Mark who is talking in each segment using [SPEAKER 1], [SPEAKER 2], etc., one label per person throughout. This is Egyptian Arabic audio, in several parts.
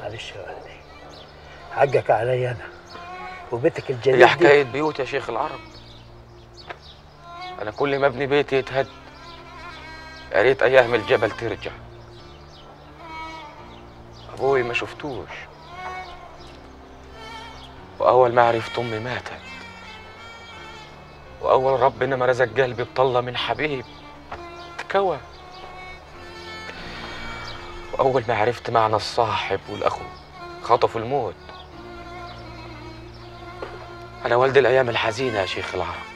[SPEAKER 1] معلش يا ولدي حقك علي انا وبيتك الجديد
[SPEAKER 2] هي
[SPEAKER 1] دي
[SPEAKER 2] حكاية بيوت يا شيخ العرب أنا كل ما أبني بيتي يتهد يا ريت أيام الجبل ترجع أبوي ما شفتوش وأول ما عرفت أمي ماتت وأول ربنا ما رزق قلبي بطلة من حبيب تكوى وأول ما عرفت معنى الصاحب والأخو خطفوا الموت أنا والد الأيام الحزينة يا شيخ العرب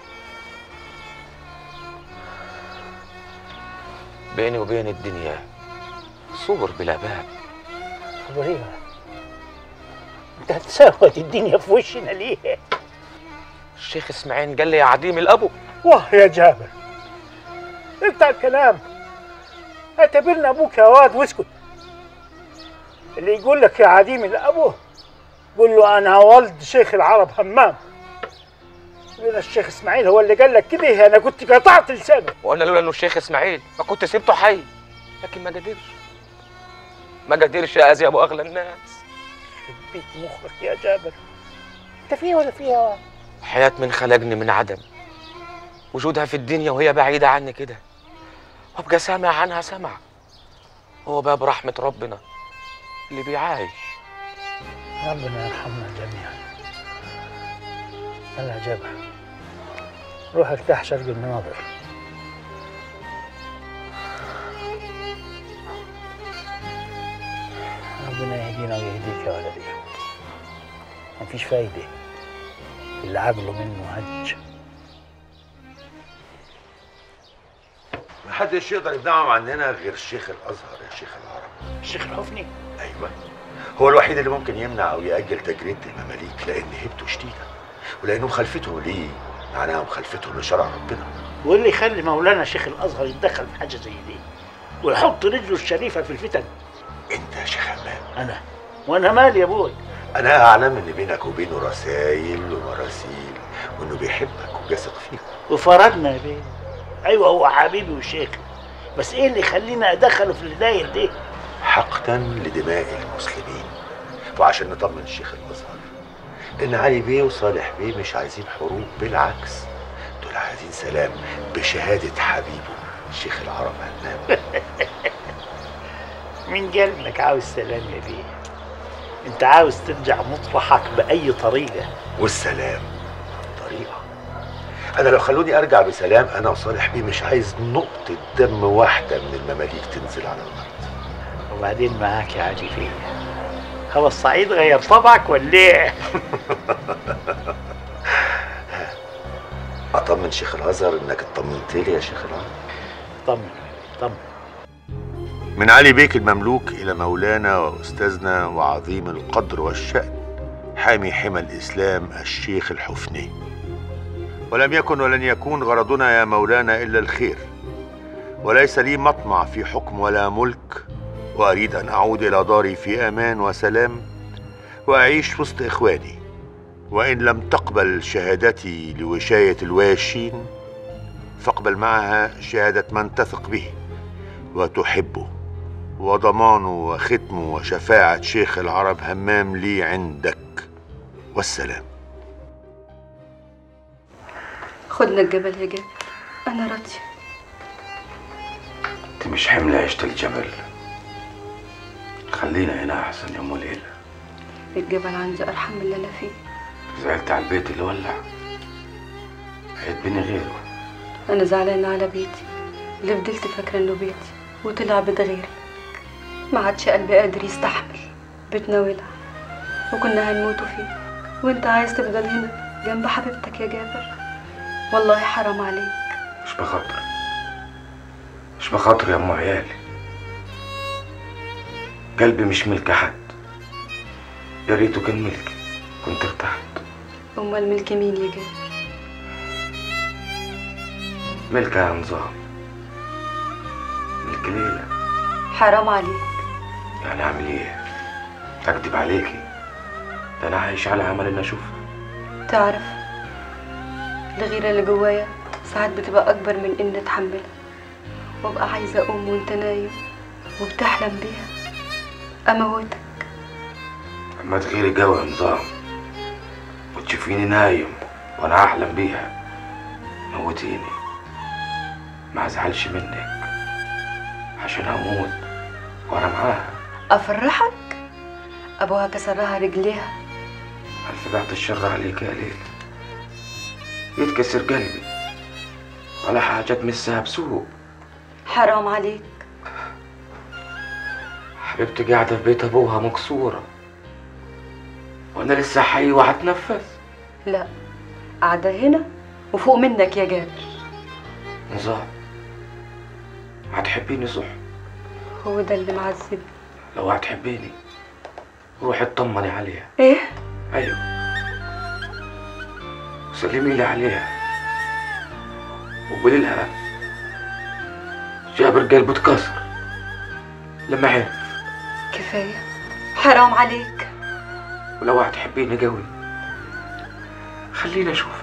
[SPEAKER 2] بيني وبين الدنيا صبر بلا باب
[SPEAKER 1] طب ليه انت هتساوت الدنيا في وشنا ليه
[SPEAKER 2] الشيخ اسماعيل قال لي يا عديم الأبو
[SPEAKER 1] واه يا جابر اقطع الكلام اعتبرنا ابوك يا واد واسكت اللي يقول لك يا عديم الابو قول له انا ولد شيخ العرب همام من الشيخ اسماعيل هو اللي قال لك كده انا كنت قطعت لسانه
[SPEAKER 2] وقلنا لولا إنه الشيخ إسماعيل ما كنت سبته حي لكن ما قدرش ما قدرش يا أزي أبو أغلى الناس
[SPEAKER 1] بيت مخك يا جابر انت فيها ولا فيها
[SPEAKER 2] حياة من خلقني من عدم وجودها في الدنيا وهي بعيدة عني كده وابقى سامع عنها سمع هو باب رحمة ربنا اللي بيعايش
[SPEAKER 1] ربنا يرحمنا جميعا يلا يا جابر روح ارتاح شرق المناظر ربنا يهدينا ويهديك يا ولدي مفيش فايدة اللي عقله منه هج
[SPEAKER 3] محدش يقدر يمنعهم عننا غير الشيخ الازهر يا شيخ العرب
[SPEAKER 1] الشيخ الحفني
[SPEAKER 3] ايوه هو الوحيد اللي ممكن يمنع او ياجل تجربه المماليك لان هيبته شديده ولانه مخالفته ليه معناها مخالفته لشرع ربنا
[SPEAKER 1] واللي يخلي مولانا شيخ الازهر يتدخل في حاجه زي دي ويحط رجله الشريفه في الفتن
[SPEAKER 3] انت يا شيخ همام
[SPEAKER 1] انا وانا مالي يا ابوي
[SPEAKER 3] انا اعلم ان بينك وبينه رسايل ومراسيل وانه بيحبك وبيثق فيك
[SPEAKER 1] وفرجنا يا بيه ايوه هو حبيبي وشيخ بس ايه اللي يخليني ادخله في الهدايل دي
[SPEAKER 3] حقدا لدماء المسلمين وعشان نطمن الشيخ الازهر ان علي بيه وصالح بيه مش عايزين حروب بالعكس دول عايزين سلام بشهاده حبيبه الشيخ العرب همام
[SPEAKER 1] من قلبك عاوز سلام يا بيه انت عاوز ترجع مطرحك باي طريقه
[SPEAKER 3] والسلام طريقه انا لو خلوني ارجع بسلام انا وصالح بيه مش عايز نقطه دم واحده من المماليك تنزل على الارض
[SPEAKER 1] وبعدين معاك يا علي بيه هو الصعيد غير طبعك ولا ايه
[SPEAKER 3] اطمن شيخ الازهر انك اطمنت لي يا شيخ الازهر
[SPEAKER 1] طمن طمن
[SPEAKER 3] من علي بيك المملوك إلى مولانا وأستاذنا وعظيم القدر والشأن حامي حمى الإسلام الشيخ الحفني ولم يكن ولن يكون غرضنا يا مولانا إلا الخير وليس لي مطمع في حكم ولا ملك وأريد أن أعود إلى داري في أمان وسلام وأعيش وسط إخواني وإن لم تقبل شهادتي لوشاية الواشين فاقبل معها شهادة من تثق به وتحبه وضمانه وختمه وشفاعة شيخ العرب همام لي عندك والسلام
[SPEAKER 4] خدنا الجبل يا جابر انا راضيه
[SPEAKER 5] انت مش حمل عيشة الجبل خلينا هنا احسن يا ام ليلى
[SPEAKER 4] الجبل عندي ارحم من اللي انا فيه
[SPEAKER 5] زعلت على البيت اللي ولع هيتبني غيره
[SPEAKER 4] انا زعلانه على بيتي اللي فضلت فاكره انه بيتي وطلع بيت غيري ما عادش قلبي قادر يستحمل بيتنا ولع وكنا هنموتوا فيه وانت عايز تفضل هنا جنب حبيبتك يا جابر والله حرام عليك
[SPEAKER 5] مش بخاطر مش بخاطر يا ام عيالي قلبي مش ملك حد يا ريته كان ملكي كنت ارتحت
[SPEAKER 4] امال ملك مين يا جابر
[SPEAKER 5] ملك يا نظام ملك ليلى
[SPEAKER 4] حرام عليك
[SPEAKER 5] يعني اعمل ايه اكدب عليكي ده انا عايش على امل اني اشوفها
[SPEAKER 4] تعرف الغيرة اللي جوايا ساعات بتبقى أكبر من إن أتحملها وأبقى عايزة أقوم وأنت نايم وبتحلم بيها أموتك
[SPEAKER 5] اما تغيري قوي يا نظام وتشوفيني نايم وانا احلم بيها موتيني ما ازعلش منك عشان هموت وانا معاها
[SPEAKER 4] افرحك ابوها كسرها رجليها
[SPEAKER 5] ألف بعد الشر عليك يا ليل يتكسر قلبي ولا حاجة تمسها بسوء
[SPEAKER 4] حرام عليك
[SPEAKER 5] حبيبتي قاعدة في بيت أبوها مكسورة وأنا لسه حي وهتنفس
[SPEAKER 4] لا قاعدة هنا وفوق منك يا جابر
[SPEAKER 5] نظام هتحبيني صح
[SPEAKER 4] هو ده اللي معذب
[SPEAKER 5] لو هتحبيني روحي اطمني عليها
[SPEAKER 4] ايه
[SPEAKER 5] أيوة سلمي لي عليها وقولي لها جابر قلبه اتكسر لما عرف
[SPEAKER 4] كفاية حرام عليك
[SPEAKER 5] ولو هتحبيني قوي خليني اشوفها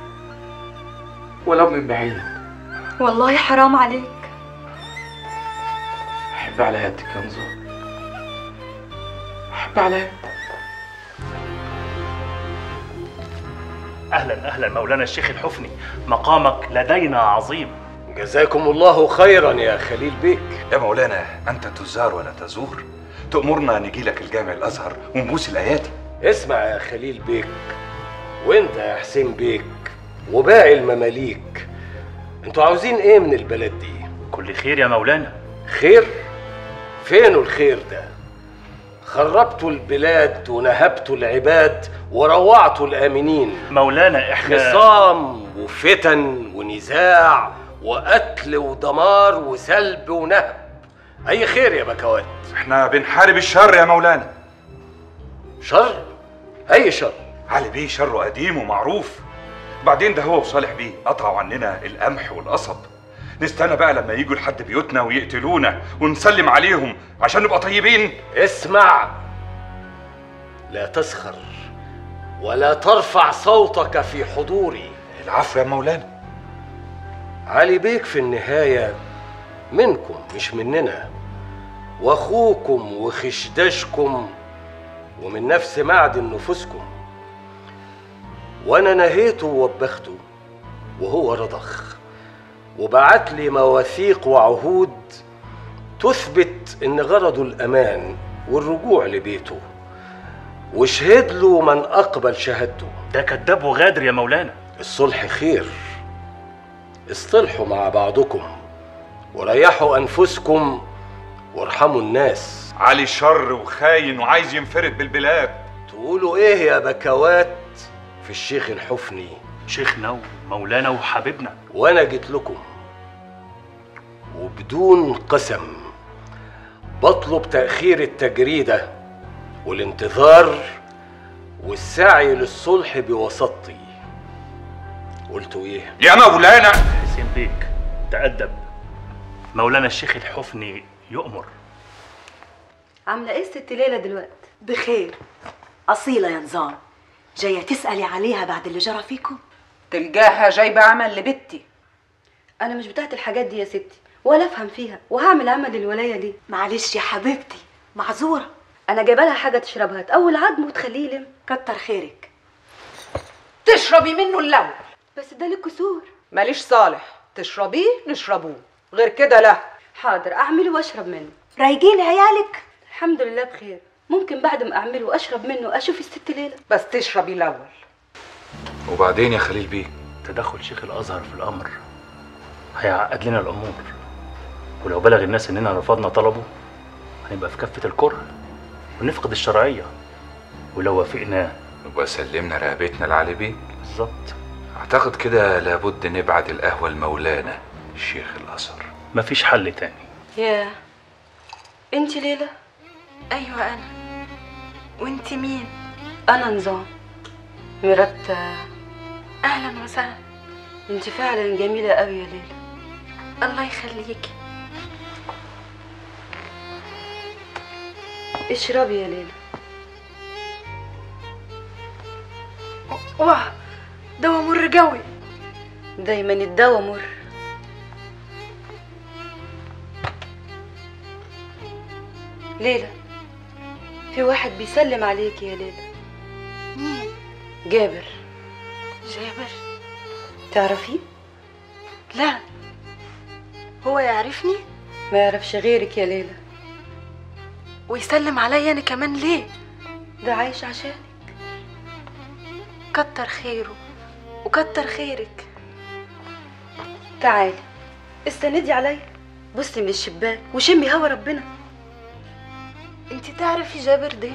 [SPEAKER 5] ولو من بعيد
[SPEAKER 4] والله حرام عليك
[SPEAKER 5] احب على يدك يا نظام احب على يدك
[SPEAKER 6] اهلا اهلا مولانا الشيخ الحفني مقامك لدينا عظيم
[SPEAKER 7] جزاكم الله خيرا يا خليل بيك
[SPEAKER 8] يا مولانا أنت تزار ولا تزور تأمرنا نجي لك الجامع الأزهر ونبوس الآيات
[SPEAKER 7] اسمع يا خليل بيك وانت يا حسين بيك وباقي المماليك انتوا عاوزين ايه من البلد دي
[SPEAKER 6] كل خير يا مولانا
[SPEAKER 7] خير فين الخير ده خربتوا البلاد ونهبتوا العباد وروعتوا الامنين
[SPEAKER 6] مولانا احنا
[SPEAKER 7] خصام وفتن ونزاع وقتل ودمار وسلب ونهب اي خير يا بكوات
[SPEAKER 8] احنا بنحارب الشر يا مولانا
[SPEAKER 7] شر اي شر
[SPEAKER 8] علي بيه شره قديم ومعروف بعدين ده هو وصالح بيه قطعوا عننا القمح والقصب نستنى بقى لما يجوا لحد بيوتنا ويقتلونا ونسلم عليهم عشان نبقى طيبين
[SPEAKER 7] اسمع لا تسخر ولا ترفع صوتك في حضوري
[SPEAKER 8] العفو يا مولانا
[SPEAKER 7] علي بيك في النهاية منكم مش مننا واخوكم وخشدشكم ومن نفس معدن نفوسكم وانا نهيته ووبخته وهو رضخ وبعت لي مواثيق وعهود تثبت ان غرضه الامان والرجوع لبيته وشهد له من اقبل شهادته
[SPEAKER 6] ده كذاب وغادر يا مولانا
[SPEAKER 7] الصلح خير اصطلحوا مع بعضكم وريحوا انفسكم وارحموا الناس
[SPEAKER 8] علي شر وخاين وعايز ينفرد بالبلاد
[SPEAKER 7] تقولوا ايه يا بكوات في الشيخ الحفني
[SPEAKER 6] شيخنا ومولانا وحبيبنا
[SPEAKER 7] وانا جيت لكم وبدون قسم بطلب تأخير التجريدة والانتظار والسعي للصلح بوسطي قلتوا ايه
[SPEAKER 8] يا مولانا
[SPEAKER 6] حسين بيك تأدب مولانا الشيخ الحفني يؤمر
[SPEAKER 4] عاملة ايه الست ليلى دلوقتي
[SPEAKER 9] بخير أصيلة يا نظام جاية تسألي عليها بعد اللي جرى فيكم
[SPEAKER 10] تلقاها جايبة عمل لبنتي
[SPEAKER 4] انا مش بتاعت الحاجات دي يا ستي ولا افهم فيها وهعمل عمل الولايه دي
[SPEAKER 9] معلش يا حبيبتي معذورة
[SPEAKER 4] انا جايبه لها حاجه تشربها تقول عظم وتخليه يلم
[SPEAKER 9] كتر خيرك
[SPEAKER 10] تشربي منه الأول
[SPEAKER 4] بس ده للكسور
[SPEAKER 10] ماليش صالح تشربيه نشربوه غير كده لا
[SPEAKER 4] حاضر اعمله واشرب منه
[SPEAKER 9] رايقين عيالك
[SPEAKER 4] الحمد لله بخير ممكن بعد ما اعمله واشرب منه اشوف الست ليلى
[SPEAKER 10] بس تشربي الأول
[SPEAKER 8] وبعدين يا خليل بيه
[SPEAKER 6] تدخل شيخ الازهر في الامر هيعقد لنا الامور ولو بلغ الناس اننا رفضنا طلبه هنبقى في كفه الكره ونفقد الشرعيه ولو وافقنا
[SPEAKER 8] نبقى سلمنا رقبتنا لعلي بيه
[SPEAKER 6] بالظبط
[SPEAKER 8] اعتقد كده لابد نبعت القهوة لمولانا الشيخ الأزهر
[SPEAKER 6] مفيش حل تاني
[SPEAKER 4] ياه انت ليلى
[SPEAKER 11] ايوه انا وانت مين
[SPEAKER 4] انا نظام مرات
[SPEAKER 11] اهلا وسهلا
[SPEAKER 4] انت فعلا جميله قوي يا ليلى
[SPEAKER 11] الله يخليكي
[SPEAKER 4] اشربي يا ليلى
[SPEAKER 11] واه دوا مر قوي
[SPEAKER 4] دايما الدواء مر ليلى في واحد بيسلم عليك يا ليلى
[SPEAKER 11] مين
[SPEAKER 4] جابر
[SPEAKER 11] جابر
[SPEAKER 4] تعرفيه
[SPEAKER 11] لا هو يعرفني
[SPEAKER 4] ما يعرفش غيرك يا ليلى
[SPEAKER 11] ويسلم عليا انا كمان ليه
[SPEAKER 4] ده عايش عشانك
[SPEAKER 11] كتر خيره وكتر خيرك
[SPEAKER 4] تعالي استندي عليا بصي من الشباك وشمي هوا ربنا
[SPEAKER 11] انت تعرفي جابر ده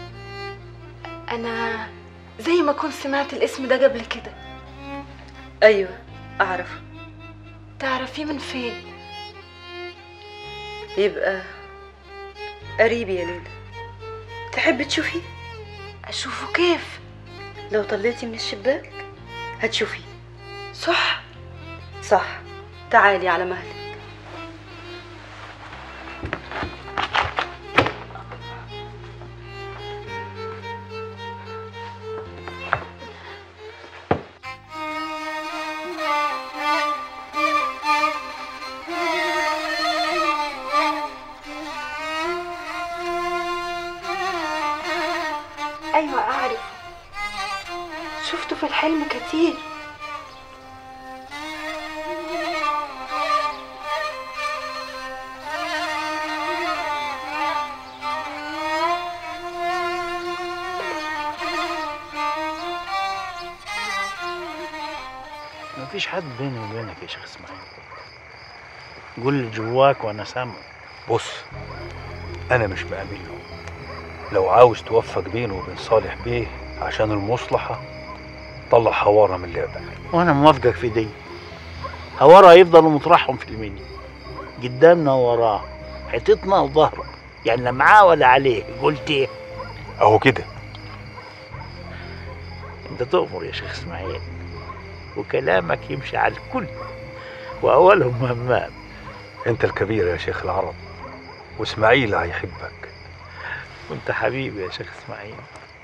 [SPEAKER 11] انا زي ما كنت سمعت الاسم ده قبل كده
[SPEAKER 4] ايوه اعرف
[SPEAKER 11] تعرفيه من فين
[SPEAKER 4] يبقى قريبي يا ليلى تحبي تشوفيه
[SPEAKER 11] اشوفه كيف
[SPEAKER 4] لو طليتي من الشباك هتشوفيه
[SPEAKER 11] صح
[SPEAKER 4] صح تعالي على مهلك
[SPEAKER 11] ايوه اعرف شفته في الحلم كتير
[SPEAKER 1] مفيش حد بيني وبينك يا شيخ اسماعيل قول اللي جواك وانا سامع
[SPEAKER 12] بص انا مش بأمن له لو عاوز توفق بينه وبين صالح بيه عشان المصلحة طلع حوارة من اللعبة
[SPEAKER 1] وانا موافقك في دي هورا يفضلوا مطرحهم في المنيا قدامنا ووراه حيطتنا وظهره يعني لا معاه ولا عليه قلت ايه
[SPEAKER 12] اهو كده
[SPEAKER 1] انت تؤمر يا شيخ اسماعيل وكلامك يمشي على الكل واولهم همام
[SPEAKER 12] انت الكبير يا شيخ العرب واسماعيل هيحبك
[SPEAKER 1] وانت حبيبي يا شيخ اسماعيل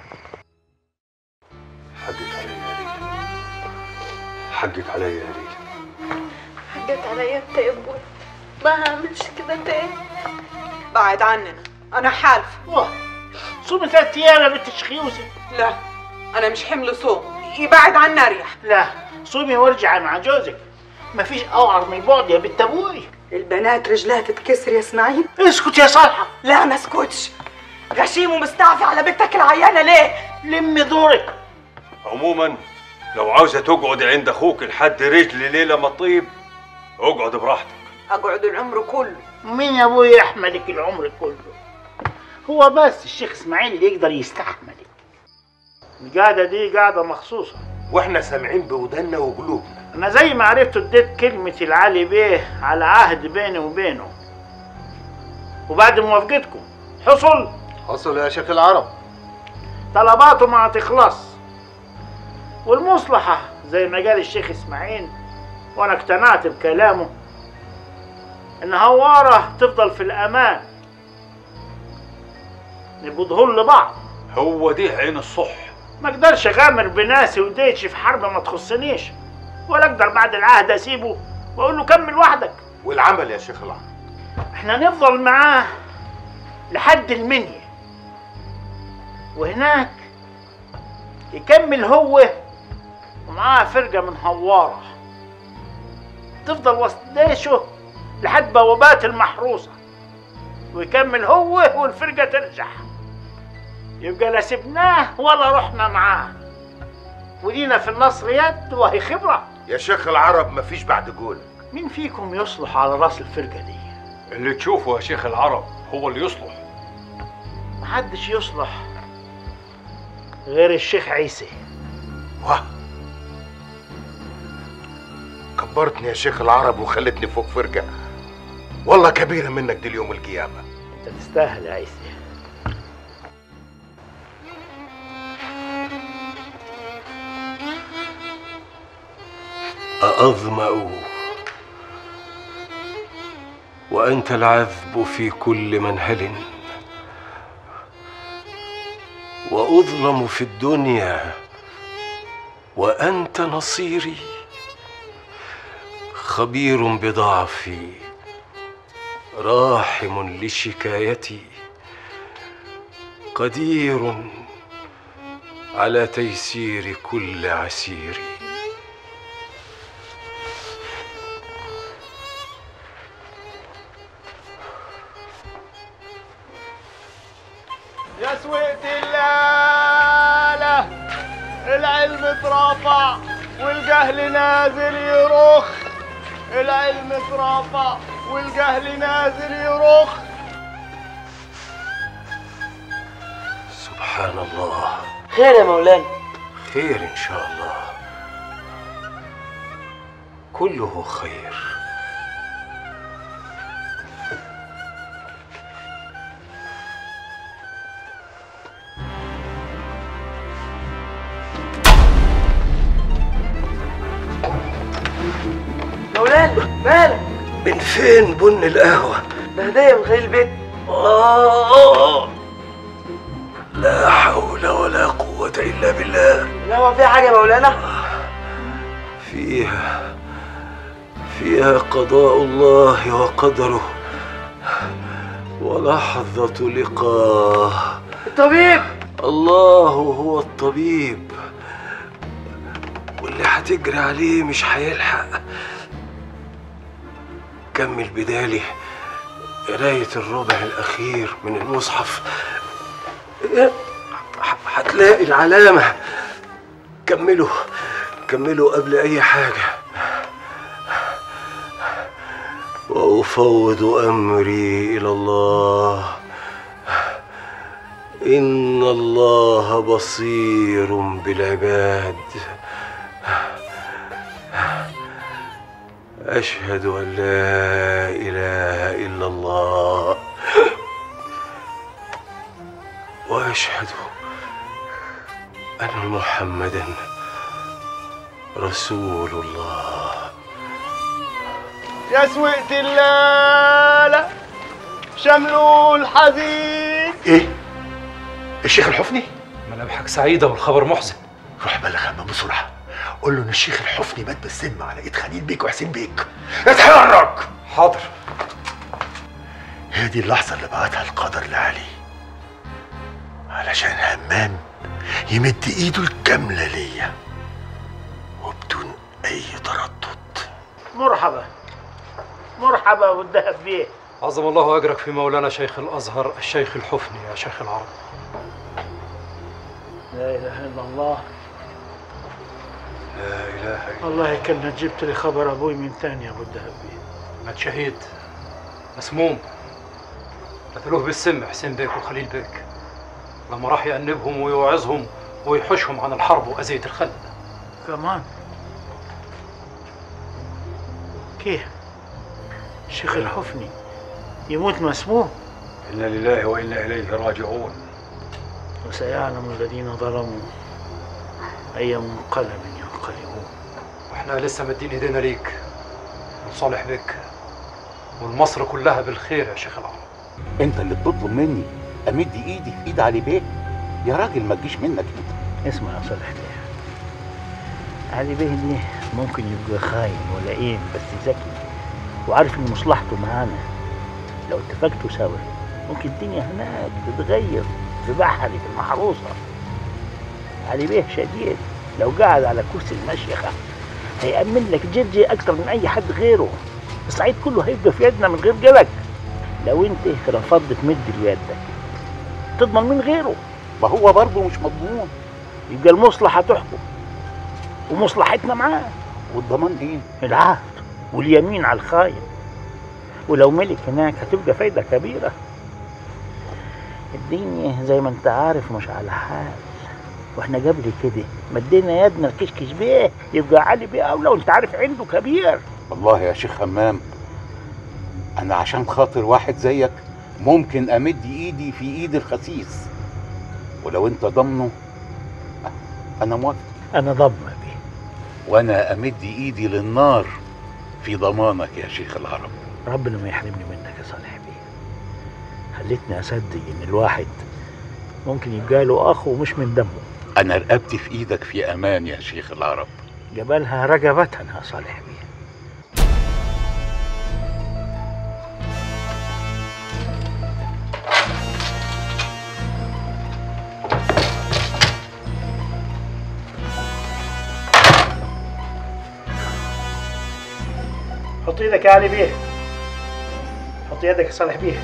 [SPEAKER 12] حقك عليا يا ليلى حقك عليا يا ليلى
[SPEAKER 11] حقك عليا انت يا ابوي ما هعملش كده تاني
[SPEAKER 10] بعد عننا انا حالفه
[SPEAKER 1] واه صومي ثلاث ايام يا بنت الشخيوسه
[SPEAKER 10] لا انا مش حمل صوم يبعد عنا اريح
[SPEAKER 1] لا صومي وارجعي مع جوزك مفيش اوعر من البعد يا بنت ابوي
[SPEAKER 10] البنات رجلها تتكسر يا اسماعيل
[SPEAKER 1] اسكت يا صالحه
[SPEAKER 10] لا ما اسكتش غشيم ومستعفي على بنتك العيانه ليه
[SPEAKER 1] لمي دورك
[SPEAKER 12] عموما لو عاوزة تقعد عند اخوك لحد رجل ليلة ما طيب اقعد براحتك
[SPEAKER 10] اقعد العمر كله
[SPEAKER 1] مين يا ابوي يحملك العمر كله هو بس الشيخ اسماعيل اللي يقدر يستحملك القعده دي قعده مخصوصه
[SPEAKER 7] واحنا سامعين بودنا وقلوبنا
[SPEAKER 1] انا زي ما عرفت اديت كلمة العلي بيه على عهد بيني وبينه وبعد موافقتكم حصل
[SPEAKER 7] حصل يا شيخ العرب
[SPEAKER 1] طلباته ما هتخلص والمصلحة زي ما قال الشيخ اسماعيل وانا اقتنعت بكلامه ان هوارة تفضل في الامان نبقوا ظهور لبعض
[SPEAKER 12] هو دي عين الصح
[SPEAKER 1] ما اقدرش اغامر بناسي وديتشي في حرب ما تخصنيش ولا اقدر بعد العهد اسيبه واقول له كمل وحدك
[SPEAKER 7] والعمل يا شيخ العرب
[SPEAKER 1] احنا نفضل معاه لحد المنيا وهناك يكمل هو ومعاه فرقة من هوارة تفضل وسط جيشه لحد بوابات المحروسة ويكمل هو والفرقة ترجع يبقى لا سبناه ولا رحنا معاه ولينا في النصر يد وهي خبرة
[SPEAKER 7] يا شيخ العرب مفيش بعد قولك
[SPEAKER 1] مين فيكم يصلح على راس الفرقة دي
[SPEAKER 12] اللي تشوفه يا شيخ العرب هو اللي يصلح
[SPEAKER 1] محدش يصلح غير الشيخ عيسى
[SPEAKER 7] واه كبرتني يا شيخ العرب وخلتني فوق فرقة والله كبيرة منك دي اليوم القيامة
[SPEAKER 1] انت تستاهل يا عيسى
[SPEAKER 7] أظمأ وأنت العذب في كل منهل وأظلم في الدنيا وأنت نصيري خبير بضعفي راحم لشكايتي قدير على تيسير كل عسير
[SPEAKER 13] يا سويت الليلة العلم اترفع والجهل نازل يرخ العلم اترفع والجهل نازل يرخ
[SPEAKER 7] سبحان الله
[SPEAKER 14] خير يا مولانا
[SPEAKER 7] خير إن شاء الله كله خير
[SPEAKER 14] مولانا مالك
[SPEAKER 7] من فين بن القهوة؟
[SPEAKER 14] ده هدية من خليل البيت
[SPEAKER 7] آه لا حول ولا قوة إلا بالله
[SPEAKER 14] لا هو في حاجة يا مولانا
[SPEAKER 7] فيها فيها قضاء الله وقدره ولحظة لقاه
[SPEAKER 14] الطبيب
[SPEAKER 7] الله هو الطبيب واللي هتجري عليه مش هيلحق كمل بدالي قراية الربع الأخير من المصحف ح- هتلاقي العلامة كملوا كملوا قبل أي حاجة وأفوض أمري إلى الله إن الله بصير بالعباد أشهد أن لا إله إلا الله وأشهد أن محمدا رسول الله
[SPEAKER 13] يا سويت الليلة شملوا الحزين
[SPEAKER 3] ايه الشيخ الحفني
[SPEAKER 12] ملامحك سعيدة والخبر محزن
[SPEAKER 3] روح بلغ عمام بسرعه قول له ان الشيخ الحفني مات بالسم على ايد خليل بيك وحسين بيك اتحرك
[SPEAKER 12] حاضر
[SPEAKER 3] هي دي اللحظه اللي بعتها القدر لعلي علشان همام يمد ايده الكامله ليا وبدون اي تردد
[SPEAKER 1] مرحبا مرحبا ابو الدهب بيه
[SPEAKER 12] عظم الله أجرك في مولانا شيخ الأزهر الشيخ الحفني يا شيخ العرب
[SPEAKER 1] لا اله الا الله
[SPEAKER 7] لا إله إلا
[SPEAKER 1] والله كان جبت لي خبر ابوي من تاني يا ابو الدهب بيه
[SPEAKER 12] مات شهيد مسموم قتلوه بالسم حسين بيك وخليل بيك لما راح يأنبهم ويوعظهم ويحوشهم عن الحرب وأذية الخلق
[SPEAKER 1] كمان كيف الشيخ الحفني يموت مسموم
[SPEAKER 12] إنا لله وإنا إليه راجعون
[SPEAKER 1] وسيعلم الذين ظلموا أي منقلب ينقلبون
[SPEAKER 12] واحنا لسه مدين ايدينا ليك ونصالح بك والمصر كلها بالخير يا شيخ العرب
[SPEAKER 15] انت اللي بتطلب مني امد ايدي في ايد علي بيه يا راجل ما تجيش منك انت
[SPEAKER 1] اسمع يا صالح بيه علي بيه دي ممكن يبقى خاين ولئيم بس ذكي وعارف ان مصلحته معانا لو اتفقتوا سوا ممكن الدنيا هناك تتغير في بحري في المحروسة علي بيه شديد لو قعد على كرسي المشيخة هيأمن لك جرجي أكتر من أي حد غيره الصعيد كله هيبقى في يدنا من غير جلك لو أنت رفضت تمد بيدك تضمن من غيره
[SPEAKER 15] ما هو برضه مش مضمون
[SPEAKER 1] يبقى المصلحة تحكم ومصلحتنا معاه
[SPEAKER 15] والضمان ايه؟
[SPEAKER 1] العهد واليمين على الخاين ولو ملك هناك هتبقى فايدة كبيرة الدنيا زي ما انت عارف مش على حال واحنا قبل كده مدينا يدنا الكشكش بيه يبقى علي بيه اولى وانت عارف عنده كبير
[SPEAKER 15] والله يا شيخ همام انا عشان خاطر واحد زيك ممكن امد ايدي في ايد الخسيس ولو انت ضمنه انا موافق
[SPEAKER 1] انا ضمن بيه
[SPEAKER 15] وانا امد ايدي للنار في ضمانك يا شيخ العرب
[SPEAKER 1] ربنا ما يحرمني منك يا صالح بيه خلتني اصدق ان الواحد ممكن يبقى له اخ ومش من دمه
[SPEAKER 15] انا رقبتي في ايدك في امان يا شيخ العرب
[SPEAKER 1] جبلها رجبتها يا صالح بيه حط ايدك يا علي بيه حط يدك يا صالح بيه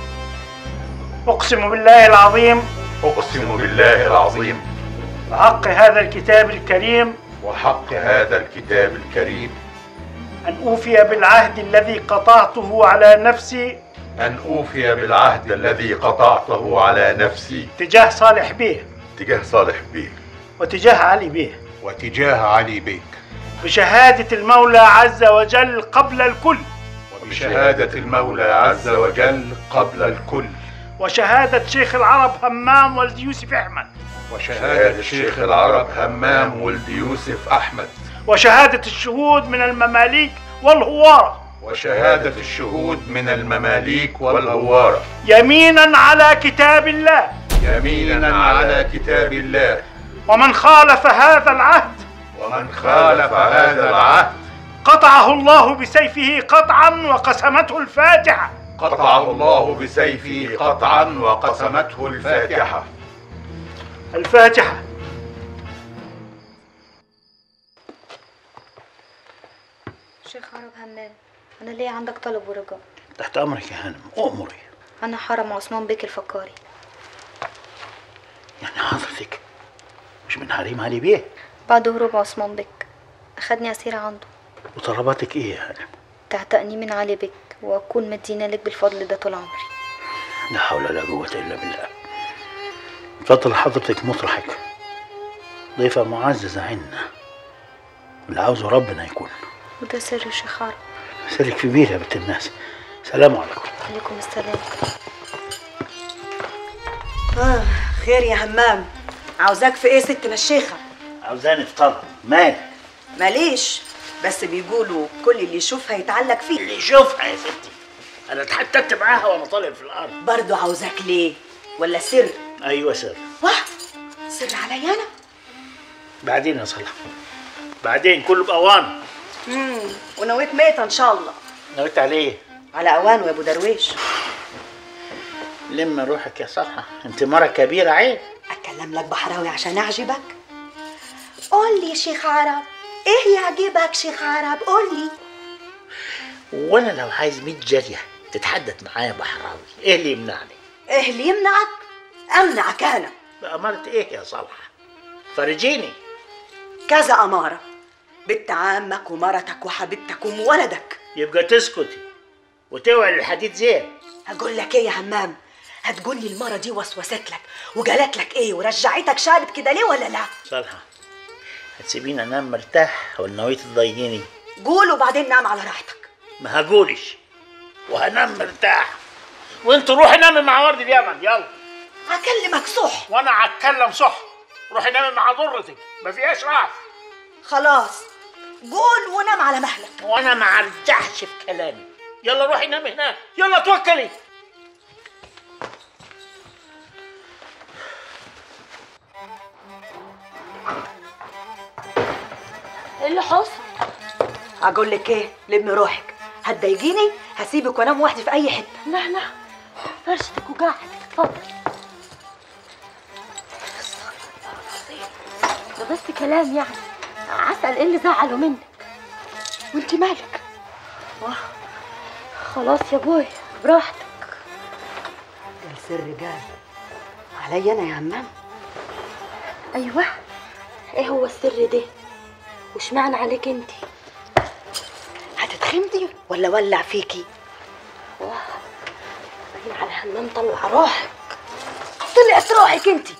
[SPEAKER 1] اقسم بالله العظيم
[SPEAKER 3] أقسم بالله العظيم
[SPEAKER 1] بحق هذا الكتاب الكريم
[SPEAKER 3] وحق هذا الكتاب الكريم
[SPEAKER 1] ان اوفي بالعهد الذي قطعته على نفسي
[SPEAKER 3] أن أوفي بالعهد الذي قطعته على نفسي
[SPEAKER 1] تجاه صالح بيه
[SPEAKER 3] تجاه صالح بيه
[SPEAKER 1] وتجاه علي بيه
[SPEAKER 15] وتجاه علي بيك
[SPEAKER 1] بشهادة المولى عز وجل قبل الكل
[SPEAKER 3] وبشهادة المولى عز وجل قبل الكل
[SPEAKER 1] وشهادة شيخ العرب همام ولد يوسف أحمد
[SPEAKER 3] وشهادة شيخ العرب همام ولد يوسف أحمد
[SPEAKER 1] وشهادة الشهود من المماليك والهوارة
[SPEAKER 3] وشهادة الشهود من المماليك والهوارة
[SPEAKER 1] يمينا على كتاب الله
[SPEAKER 3] يمينا على كتاب الله
[SPEAKER 1] ومن خالف هذا العهد
[SPEAKER 3] ومن خالف هذا العهد
[SPEAKER 1] قطعه الله بسيفه قطعا وقسمته الفاتحة
[SPEAKER 3] قطعه الله بسيفه قطعا وقسمته الفاتحة
[SPEAKER 1] الفاتحة
[SPEAKER 16] شيخ عرب همام انا ليه عندك طلب ورجاء
[SPEAKER 1] تحت أمرك يا هانم أؤمري
[SPEAKER 16] انا حرم عثمان بيك الفكاري
[SPEAKER 1] يعني حضرتك مش من حريم علي بيه
[SPEAKER 16] بعد هروب عثمان بيك اخدني اسيرة عنده
[SPEAKER 1] وطلباتك إيه يا هانم
[SPEAKER 16] تعتقني من علي بيك واكون مدينة لك بالفضل ده طول عمري
[SPEAKER 1] لا حول ولا قوة إلا بالله اتفضل حضرتك مطرحك ضيفة معززة عنا اللي عاوزه ربنا يكون
[SPEAKER 16] وده سر يا شيخ عرب
[SPEAKER 1] سلك في بير يا بنت الناس سلام عليكم
[SPEAKER 16] عليكم السلام
[SPEAKER 9] آه خير يا همام عاوزاك في ايه ست مشيخة
[SPEAKER 1] عاوزاني في طلب مالك
[SPEAKER 9] ماليش بس بيقولوا كل اللي يشوفها يتعلق فيه
[SPEAKER 1] اللي يشوفها يا ستي انا اتحتت معاها وانا طالع في الارض
[SPEAKER 9] برضو عاوزاك ليه ولا سر
[SPEAKER 1] ايوه سر
[SPEAKER 9] واه سر عليا انا
[SPEAKER 1] بعدين يا صلاح بعدين كله باوان
[SPEAKER 9] امم ونويت ميتة ان شاء الله
[SPEAKER 1] نويت عليه
[SPEAKER 9] على اوان وابو درويش
[SPEAKER 1] لما روحك يا صلاح انت مرة كبيرة عيب
[SPEAKER 9] اتكلم لك بحراوي عشان اعجبك قول لي شيخ عرب ايه يعجبك شيخ عرب قول لي
[SPEAKER 1] وانا لو عايز 100 جارية تتحدث معايا بحراوي ايه اللي يمنعني
[SPEAKER 9] ايه اللي يمنعك امنعك انا
[SPEAKER 1] بأمارة ايه يا صالحة فرجيني
[SPEAKER 9] كذا اماره بنت عمك ومرتك وحبيبتك وولدك
[SPEAKER 1] يبقى تسكتي وتوعي الحديد زين
[SPEAKER 9] هقول لك ايه يا همام هتقول لي المره دي وسوست لك وقالت لك ايه ورجعتك شارب كده ليه ولا لا
[SPEAKER 1] صالحة هتسيبيني انام مرتاح ولا نويت تضايقيني
[SPEAKER 9] قول وبعدين نام على راحتك
[SPEAKER 1] ما هقولش وهنام مرتاح وانت روحي نامي مع ورد اليمن يلا
[SPEAKER 9] هكلمك صح
[SPEAKER 1] وانا هتكلم صح روحي نامي مع ضرتك ما فيهاش رعف
[SPEAKER 9] خلاص قول ونام على مهلك
[SPEAKER 1] وانا ما ارجعش في كلامي يلا روحي نامي هناك يلا توكلي
[SPEAKER 9] ايه اللي حصل هقول لك ايه لم روحك هتضايقيني هسيبك وانام وحدي في اي حته
[SPEAKER 11] لا لا فرشتك وقاعدك اتفضل ده بس كلام يعني عسل ايه اللي زعله منك وانت مالك آه، خلاص يا بوي براحتك
[SPEAKER 9] ده السر قال عليا انا يا همام
[SPEAKER 11] ايوه ايه هو السر ده واشمعنى عليك انت
[SPEAKER 9] هتتخمدي ولا ولع فيكي
[SPEAKER 11] باين على همام طلع روحك
[SPEAKER 9] طلعت روحك انت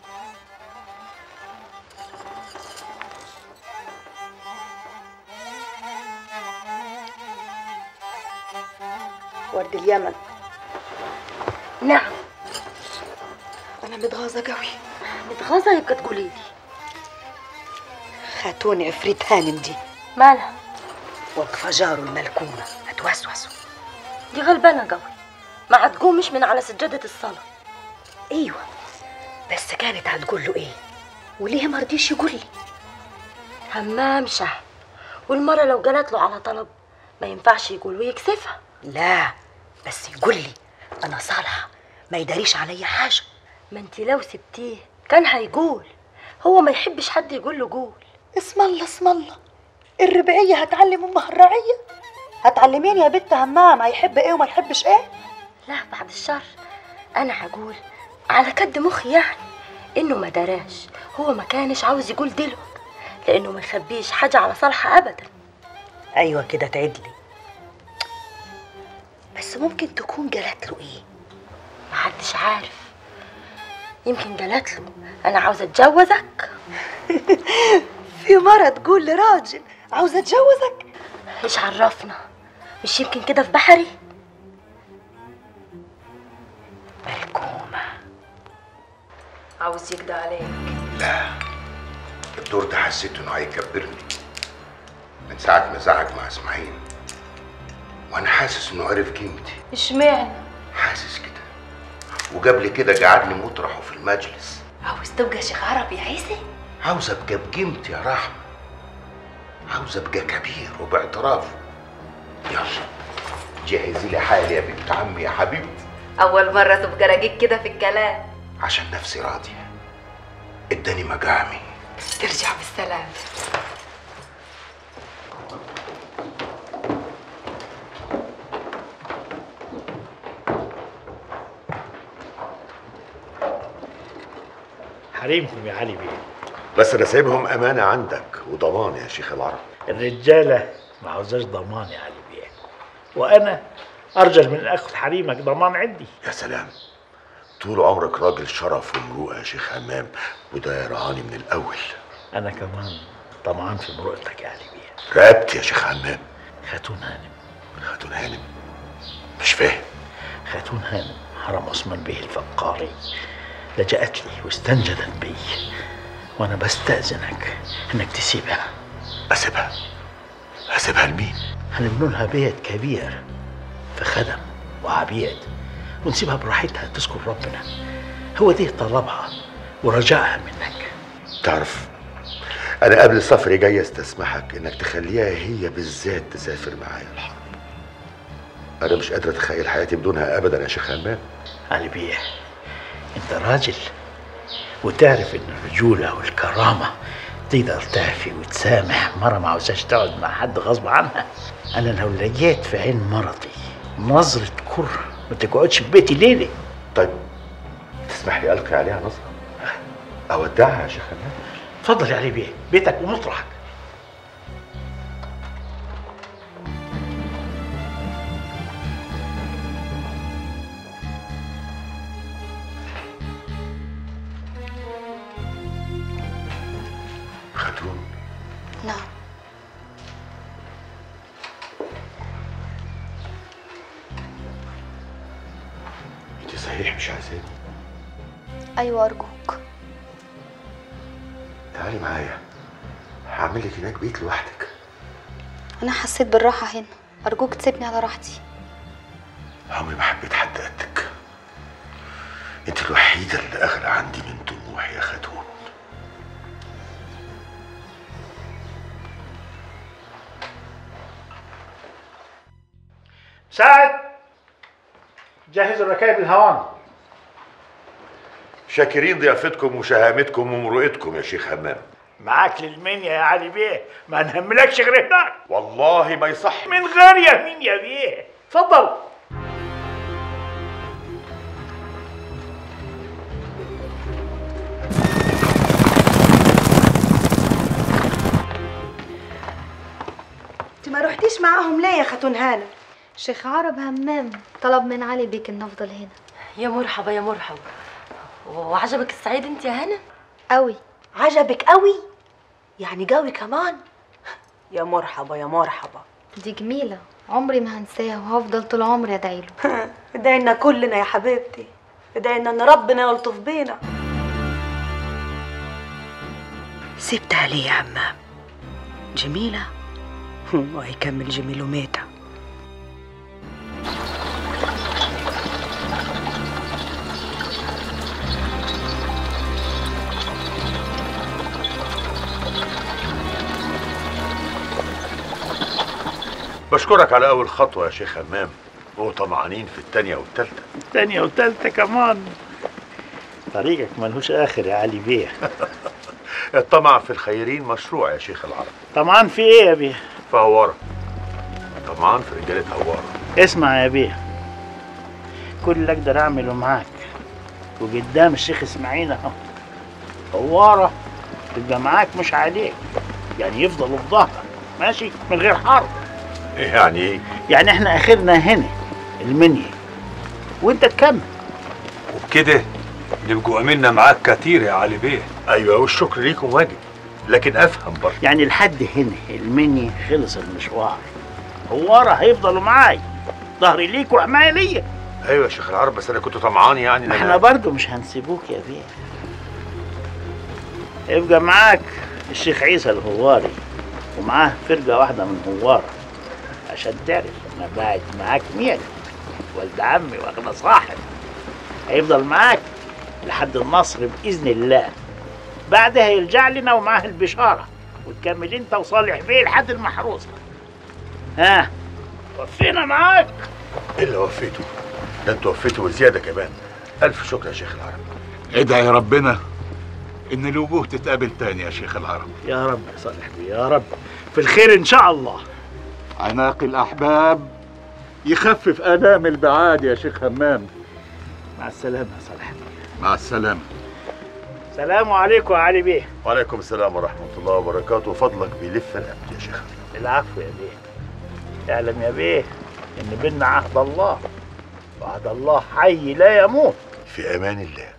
[SPEAKER 9] ورد اليمن
[SPEAKER 11] نعم
[SPEAKER 9] انا متغاظه قوي
[SPEAKER 11] متغاظه يبقى تقولي لي
[SPEAKER 9] خاتون عفريت هانم دي
[SPEAKER 11] مالها
[SPEAKER 9] واقفه جاره الملكومه هتوسوسه
[SPEAKER 11] دي غلبانه قوي ما هتقومش من على سجاده الصلاه
[SPEAKER 9] ايوه بس كانت هتقول له ايه وليه ما رضيش يقول لي
[SPEAKER 11] همام شهم والمره لو جالت له على طلب ما ينفعش يقول ويكسفها
[SPEAKER 9] لا بس يقول لي انا صالحه ما يداريش عليا حاجه
[SPEAKER 11] ما انت لو سبتيه كان هيقول هو ما يحبش حد يقول له قول
[SPEAKER 9] اسم الله اسم الله الربعيه هتعلم امها الرعيه هتعلميني يا بنت همام هيحب ايه وما يحبش ايه
[SPEAKER 11] لا بعد الشر انا هقول على كد مخي يعني انه ما دراش هو ما كانش عاوز يقول دلوك لانه ما يخبيش حاجه على صالحه ابدا
[SPEAKER 9] ايوه كده تعدلي بس ممكن تكون جالت له ايه
[SPEAKER 11] محدش عارف يمكن قالت له انا عاوزه اتجوزك
[SPEAKER 9] في مرة تقول لراجل عاوزة اتجوزك
[SPEAKER 11] ايش عرفنا مش يمكن كده في بحري
[SPEAKER 10] عاوز يقضي عليك
[SPEAKER 3] لا الدور ده حسيت انه هيكبرني من ساعة ما زعج مع اسماعيل وانا حاسس انه عرف قيمتي
[SPEAKER 10] اشمعنى
[SPEAKER 3] حاسس كده وجاب لي كده قعدني مطرحه في المجلس
[SPEAKER 10] عاوز تبقى شيخ عربي يا عيسى
[SPEAKER 3] عاوز ابقى بقيمتي يا رحمة عاوز ابقى كبير وباعترافه يلا جهزي لي حالي يا بنت عمي يا حبيبتي
[SPEAKER 10] اول مره تبقى رقيق كده في الكلام
[SPEAKER 3] عشان نفسي راضية اداني مقامي
[SPEAKER 10] ترجع بالسلام
[SPEAKER 1] حريمكم يا علي بيه
[SPEAKER 3] بس انا سايبهم امانة عندك وضمان يا شيخ العرب
[SPEAKER 1] الرجاله ما عاوزاش ضمان يا علي بيه وانا ارجل من اخذ حريمك ضمان عندي
[SPEAKER 3] يا سلام طول عمرك راجل شرف ومروءة يا شيخ همام وده يرعاني من الاول
[SPEAKER 1] انا كمان طمعان في مروءتك يا علي بيه
[SPEAKER 3] رقبت يا شيخ همام
[SPEAKER 1] خاتون هانم
[SPEAKER 3] خاتون هانم مش فاهم
[SPEAKER 1] خاتون هانم حرم عثمان بيه الفقاري لجأت لي واستنجدت بي وانا بستأذنك انك تسيبها
[SPEAKER 3] اسيبها اسيبها لمين
[SPEAKER 1] هنبنوا لها بيت كبير في خدم وعبيد ونسيبها براحتها تذكر ربنا هو دي طلبها ورجائها منك
[SPEAKER 3] تعرف انا قبل سفري جاي استسمحك انك تخليها هي بالذات تسافر معايا الحرب انا مش قادر اتخيل حياتي بدونها ابدا يا شيخ همام
[SPEAKER 1] علي بيه انت راجل وتعرف ان الرجولة والكرامة تقدر تعفي وتسامح مرة ما عاوزاش تقعد مع حد غصب عنها انا لو لقيت في عين مرضي نظرة كره ما تقعدش في بيتي ليلة
[SPEAKER 3] طيب تسمح لي القي عليها نظرة اودعها يا شيخ همام
[SPEAKER 1] اتفضل يا علي بيه بيتك ومطرحك
[SPEAKER 3] خاتون
[SPEAKER 16] نعم
[SPEAKER 3] انت صحيح مش عايزاني
[SPEAKER 16] ايوه ارجوك
[SPEAKER 3] تعالي معايا هعمل لك هناك بيت لوحدك
[SPEAKER 16] انا حسيت بالراحه هنا ارجوك تسيبني على راحتي
[SPEAKER 3] عمري ما حبيت حد قدك انت الوحيدة اللي اغلى عندي من طموحي يا خاتون
[SPEAKER 1] سعد جهز الركائب الهوان
[SPEAKER 3] شاكرين ضيافتكم وشهامتكم ومروءتكم يا شيخ همام
[SPEAKER 1] معاك للمنيا يا علي بيه ما نهملكش غير هناك
[SPEAKER 3] والله ما يصح
[SPEAKER 1] من غير يمين يا بيه اتفضل
[SPEAKER 9] انت ما رحتيش معاهم ليه يا خاتون هانم
[SPEAKER 16] شيخ عرب همام طلب من علي بيك ان افضل هنا
[SPEAKER 11] يا مرحبا يا مرحبا وعجبك السعيد انت يا هنا
[SPEAKER 16] قوي
[SPEAKER 9] عجبك قوي يعني قوي كمان يا مرحبا يا مرحبا
[SPEAKER 16] دي جميله عمري ما هنساها وهفضل طول عمري ادعي له
[SPEAKER 9] ادعي لنا كلنا يا حبيبتي ادعي لنا ان ربنا يلطف بينا سبتها ليه يا عمام جميلة وهيكمل جميل وميتة
[SPEAKER 3] بشكرك على اول خطوة يا شيخ همام وطمعانين في التانية والتالتة
[SPEAKER 1] تانية وتالتة كمان طريقك ملهوش آخر يا علي بيه
[SPEAKER 3] الطمع في الخيرين مشروع يا شيخ العرب
[SPEAKER 1] طمعان في ايه يا بيه؟
[SPEAKER 3] فورة طب طمعان في رجاله هواره
[SPEAKER 1] اسمع يا بيه كل اللي اقدر اعمله معاك وقدام الشيخ اسماعيل اهو هواره تبقى معاك مش عليك يعني يفضلوا في ظهرك ماشي من غير حرب
[SPEAKER 3] يعني ايه
[SPEAKER 1] يعني احنا اخرنا هنا المنيا وانت تكمل
[SPEAKER 17] وبكده نبقوا امنا معاك كتير يا علي بيه
[SPEAKER 3] ايوه والشكر ليكم واجب لكن افهم برضه
[SPEAKER 1] يعني لحد هنا المنيا خلص المشوار هواره هيفضلوا معاي ظهري ليك وحمايه ليا
[SPEAKER 3] ايوه يا شيخ العرب بس انا كنت طمعان يعني
[SPEAKER 1] ما
[SPEAKER 3] إن
[SPEAKER 1] احنا
[SPEAKER 3] أنا-
[SPEAKER 1] برضو مش هنسيبوك يا بيه يبقى معاك الشيخ عيسى الهواري ومعاه فرقة واحدة من هوارة عشان تعرف انا باعت معاك مين ولد عمي واغنى صاحب هيفضل معاك لحد النصر بإذن الله بعدها يرجع لنا ومعاه البشارة وتكمل انت وصالح بيه لحد المحروسة ها وفينا معاك
[SPEAKER 3] الا وفيته ده انتوا وفيتوا وزياده كمان الف شكر يا شيخ العرب
[SPEAKER 15] ادعي يا ربنا ان الوجوه تتقابل تاني يا شيخ العرب
[SPEAKER 1] يا رب يا صالح بيه يا رب في الخير ان شاء الله
[SPEAKER 15] عناق الاحباب يخفف الام البعاد يا شيخ همام
[SPEAKER 1] مع السلامة يا صالح
[SPEAKER 15] مع السلامه
[SPEAKER 1] سلام عليكم يا علي بيه
[SPEAKER 3] وعليكم السلام ورحمه الله وبركاته فضلك بيلف رقبتي يا شيخ
[SPEAKER 1] العفو يا بيه اعلم يا بيه ان بينا عهد الله وعهد الله حي لا يموت
[SPEAKER 3] في امان الله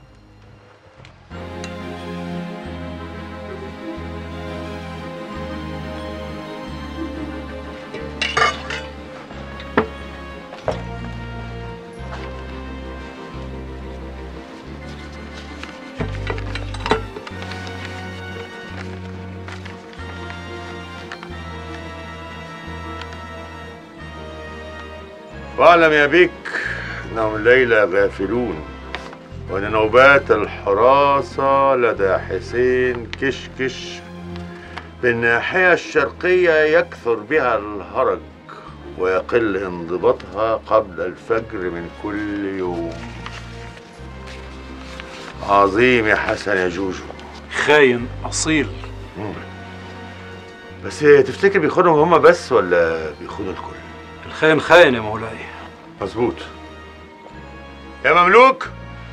[SPEAKER 3] واعلم يا بيك انهم الليله غافلون وان نوبات الحراسه لدى حسين كشكش بالناحيه الشرقيه يكثر بها الهرج ويقل انضباطها قبل الفجر من كل يوم عظيم يا حسن يا جوجو
[SPEAKER 12] خاين اصيل
[SPEAKER 3] بس تفتكر بيخونهم هما بس ولا بيخونوا الكل
[SPEAKER 12] الخاين خاين يا مولاي
[SPEAKER 3] مظبوط يا مملوك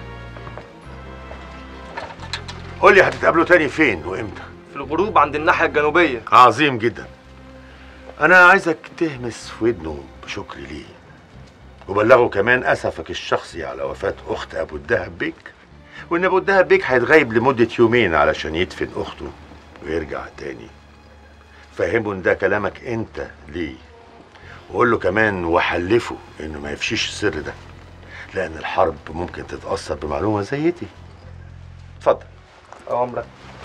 [SPEAKER 3] قول لي هتتقابلوا تاني فين وامتى
[SPEAKER 18] في الغروب عند الناحية الجنوبية
[SPEAKER 3] عظيم جدا انا عايزك تهمس في ودنه بشكر ليه وبلغه كمان اسفك الشخصي على وفاة اخت ابو الدهب بيك وان ابو الدهب بيك هيتغيب لمدة يومين علشان يدفن اخته ويرجع تاني فهمه ان ده كلامك انت ليه وقول له كمان وحلفه انه ما يفشيش السر ده لان الحرب ممكن تتاثر بمعلومه زي دي اتفضل
[SPEAKER 18] عمرك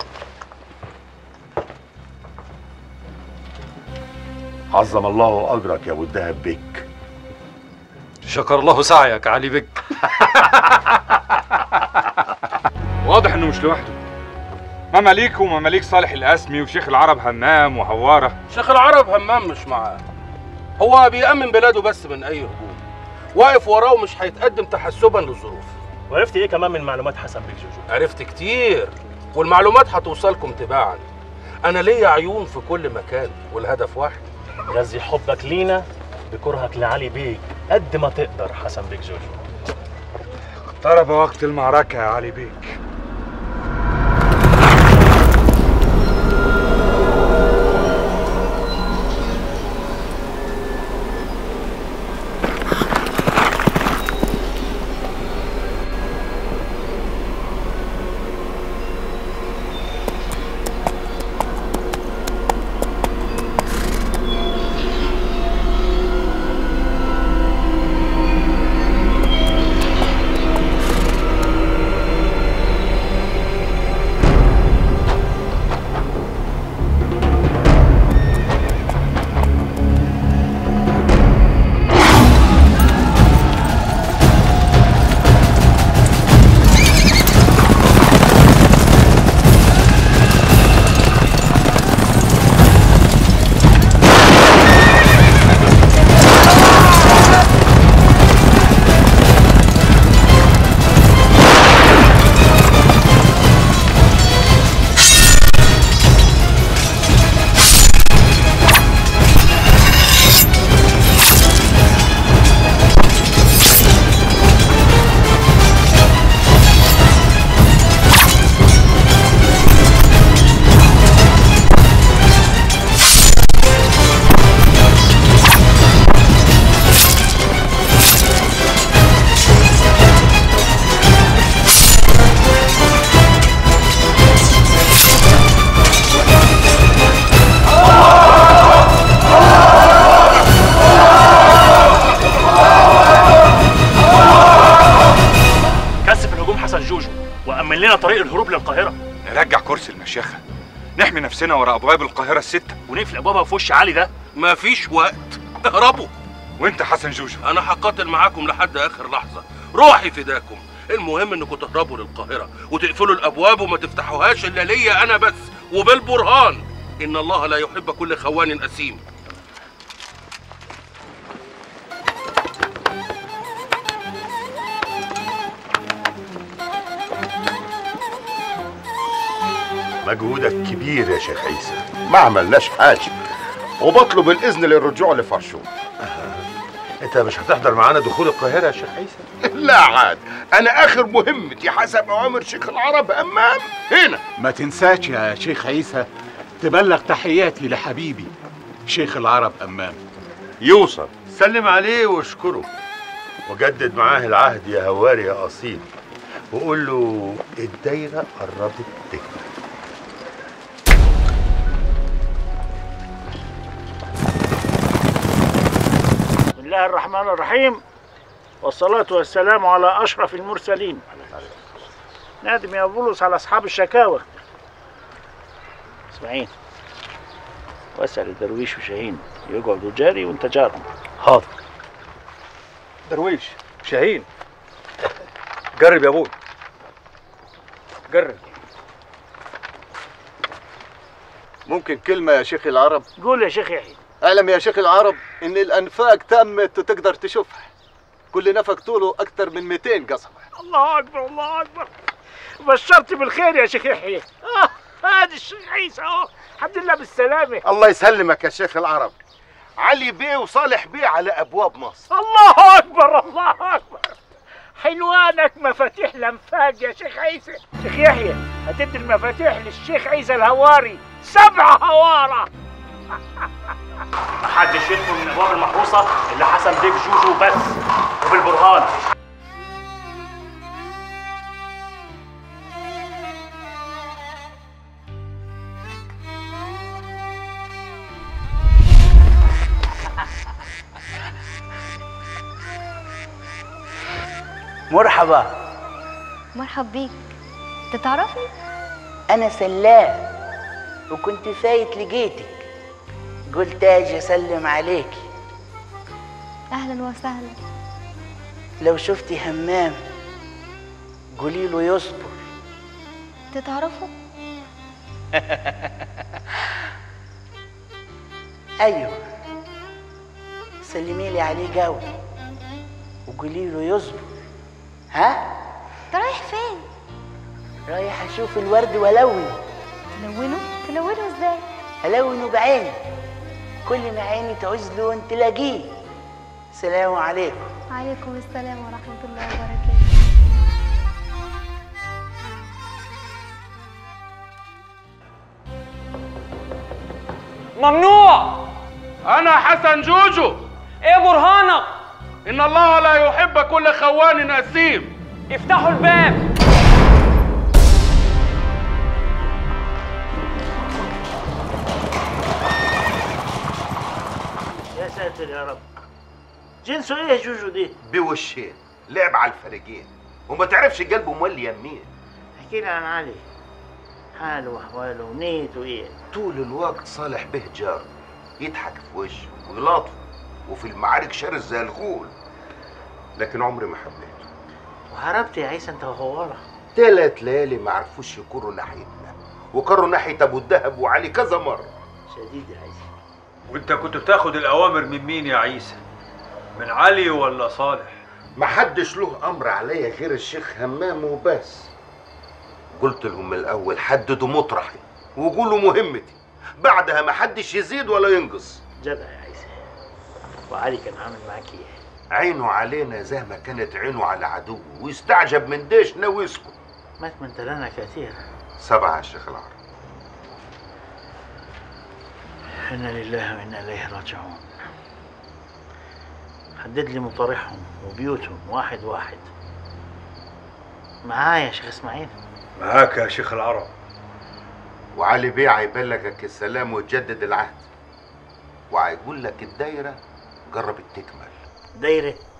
[SPEAKER 3] عظم الله اجرك يا ابو الدهب بيك
[SPEAKER 12] شكر الله سعيك علي بك
[SPEAKER 8] واضح انه مش لوحده مماليك ومماليك صالح القاسمي وشيخ العرب همام وهواره
[SPEAKER 19] شيخ العرب همام مش معاه هو بيأمن بلاده بس من أي هجوم واقف وراه ومش هيتقدم تحسبا للظروف
[SPEAKER 6] وعرفت ايه كمان من معلومات حسن بيك جوجو
[SPEAKER 19] عرفت كتير والمعلومات هتوصلكم تباعا أنا ليا عيون في كل مكان والهدف واحد
[SPEAKER 6] غذي حبك لينا بكرهك لعلي بيك قد ما تقدر حسن بيك جوجو
[SPEAKER 8] اقترب وقت المعركة يا علي بيك
[SPEAKER 6] تعمل لنا طريق الهروب للقاهره
[SPEAKER 8] نرجع كرسي المشيخه نحمي نفسنا ورا ابواب القاهره السته
[SPEAKER 6] ونقفل ابوابها في وش علي ده
[SPEAKER 19] مفيش وقت اهربوا
[SPEAKER 8] وانت حسن جوجو
[SPEAKER 19] انا هقاتل معاكم لحد اخر لحظه روحي فداكم المهم انكم تهربوا للقاهره وتقفلوا الابواب وما تفتحوهاش الا ليا انا بس وبالبرهان ان الله لا يحب كل خوان اثيم
[SPEAKER 3] مجهودك كبير يا شيخ عيسى
[SPEAKER 20] ما عملناش حاجة وبطلب الإذن للرجوع لفرشون
[SPEAKER 3] انت مش هتحضر معانا دخول القاهره يا شيخ عيسى
[SPEAKER 20] لا عاد أنا آخر مهمتي حسب أوامر شيخ العرب أمام هنا
[SPEAKER 15] ما تنساش يا شيخ عيسى تبلغ تحياتي لحبيبي شيخ العرب أمام
[SPEAKER 3] يوصل سلم عليه واشكره وجدد معاه العهد يا هواري يا اصيل وقول له الدايره قربت تكمل
[SPEAKER 1] بسم الله الرحمن الرحيم والصلاة والسلام على أشرف المرسلين نادم يا بولس على أصحاب الشكاوى اسماعيل واسأل الدرويش وشاهين يقعدوا جاري وانت جارهم
[SPEAKER 17] حاضر درويش شاهين جرب يا ابوي جرب
[SPEAKER 20] ممكن كلمة يا شيخ العرب
[SPEAKER 1] قول يا شيخ يحيى
[SPEAKER 20] اعلم يا شيخ العرب إن الأنفاق تمت وتقدر تشوفها كل نفق طوله أكتر من 200 قصبة
[SPEAKER 1] الله أكبر الله أكبر بشرت بالخير يا شيخ يحيى آه هذا الشيخ عيسى أهو الحمد لله بالسلامة
[SPEAKER 20] الله يسلمك يا شيخ العرب علي بيه وصالح بيه على أبواب مصر
[SPEAKER 1] الله أكبر الله أكبر حلوانك مفاتيح الأنفاق يا شيخ عيسى شيخ يحيى هتدي المفاتيح للشيخ عيسى الهواري سبع هوارة
[SPEAKER 6] محدش يدخل من الابواب المحروسه الا حسن بيك جوجو بس وبالبرهان
[SPEAKER 21] مرحبا
[SPEAKER 16] مرحب بيك تتعرفني
[SPEAKER 21] أنا سلام وكنت فايت لقيتك قلت أجي أسلم عليكي
[SPEAKER 16] اهلا وسهلا
[SPEAKER 21] لو شفتي همام قولي له يصبر
[SPEAKER 16] تتعرفوا
[SPEAKER 21] أيوه سلمي لي عليه قوي وقولي له يصبر ها
[SPEAKER 16] انت رايح فين
[SPEAKER 21] رايح أشوف الورد وألونه
[SPEAKER 16] تلونه تلونه ازاي
[SPEAKER 21] ألونه بعيني كل ما عيني تعوز لون تلاقيه سلام عليكم
[SPEAKER 16] عليكم السلام ورحمه الله وبركاته
[SPEAKER 19] ممنوع انا حسن جوجو ايه برهانك ان الله لا يحب كل خوان اثيم افتحوا الباب
[SPEAKER 1] يا ساتر يا رب جنسه ايه جوجو دي
[SPEAKER 20] بوشين لعب على الفريقين وما تعرفش قلبه مولي يمين
[SPEAKER 1] احكي لي عن علي حاله واحواله ونيته ايه
[SPEAKER 20] طول الوقت صالح به جار يضحك في وشه ويلاطفه وفي المعارك شرس زي الغول لكن عمري ما حبيته
[SPEAKER 1] وهربت يا عيسى انت وهوارة
[SPEAKER 20] تلات ليالي ما عرفوش يكروا ناحيتنا وكروا ناحية ابو الدهب وعلي كذا مرة
[SPEAKER 1] شديد يا عيسى
[SPEAKER 17] وانت كنت بتاخد الاوامر من مين يا عيسى من علي ولا صالح
[SPEAKER 20] محدش له امر عليا غير الشيخ همام وبس قلت لهم من الاول حددوا مطرحي وقولوا مهمتي بعدها محدش يزيد ولا ينقص
[SPEAKER 1] جدع يا عيسى وعلي كان عامل معاك ايه
[SPEAKER 20] عينه علينا زي ما كانت عينه على عدوه ويستعجب من ديش ناوي يسكت
[SPEAKER 1] مات من تلانا كثير
[SPEAKER 20] سبعة يا شيخ العرب
[SPEAKER 1] انا لله وانا اليه راجعون حدد لي مطارحهم وبيوتهم واحد واحد معايا يا شيخ اسماعيل
[SPEAKER 17] معاك يا شيخ العرب
[SPEAKER 20] وعلي بيه هيبلغك السلام وتجدد العهد وهيقول لك الدايرة قربت تكمل
[SPEAKER 1] دايرة